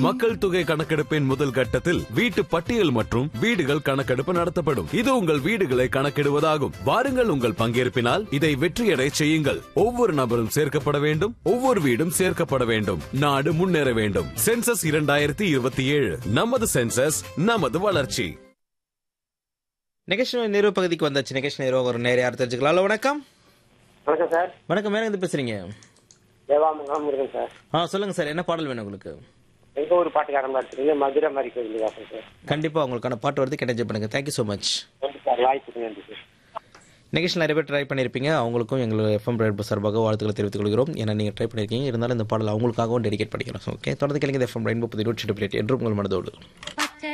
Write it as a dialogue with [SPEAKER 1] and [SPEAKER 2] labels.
[SPEAKER 1] மக்கள் தொகை கணக்கெடுப்பின் முதல் கட்டத்தில் வீட்டு பட்டியல் மற்றும் வீடுகள் கணக்கெடுப்பு நடத்தப்படும் இது உங்கள் வீடுகளை கணக்கிடுவதாகும் வாருங்கள் உங்கள் பங்கேற்பினால் இதை வெற்றியடை செய்யுங்கள் ஒவ்வொரு நபரும் சேர்க்கப்பட வேண்டும் ஒவ்வொரு வீடும் சேர்க்கப்பட வேண்டும் நாடு முன்னேற வேண்டும் சென்சஸ் இரண்டாயிரத்தி இருபத்தி ஏழு நமது சென்சஸ் நமது வளர்ச்சி
[SPEAKER 2] நிகழ்ச்சி நிறைவு பகுதிக்கு வந்தாச்சு நிகழ்ச்சி நிறைவு ஒரு நேரம் யார் தெரிஞ்சுக்கலாம் ஹலோ வணக்கம்
[SPEAKER 3] வணக்கம் சார்
[SPEAKER 2] வணக்கம் மேலே இருந்து பேசுறீங்க
[SPEAKER 3] தேவா முகாமுருகன் சார்
[SPEAKER 2] ஆ சொல்லுங்க சார் என்ன பாடல் வேணும் உங்களுக்கு
[SPEAKER 3] எங்க ஊர் பாட்டுக்காரன் எடுத்துருங்க மதுரை மாதிரி கோயில் வாசல் சார்
[SPEAKER 2] கண்டிப்பா உங்களுக்கான பாட்டு வருது கிடைச்ச பண்ணுங்க தேங்க்யூ ஸோ மச்
[SPEAKER 3] நன்றி சார் வாய்ப்புக்கு நன்றி சார்
[SPEAKER 2] நிகழ்ச்சி நிறைய பேர் ட்ரை பண்ணியிருப்பீங்க அவங்களுக்கும் எங்கள் எஃப்எம் ரேட் சார்பாக வாழ்த்துக்களை தெரிவித்துக் கொள்கிறோம் ஏன்னா நீங்கள் ட்ரை பண்ணியிருக்கீங்க இருந்தாலும் இந்த பாடல் அவங்களுக்காகவும் டெடிகேட் பண்ணிக்கிறோம் ஓகே தொடர்ந்து கேளுங்க எஃப்எம் ரெயின்போ புதிய நூற்றி எட்டு என்றும் உங்கள் மனதோடு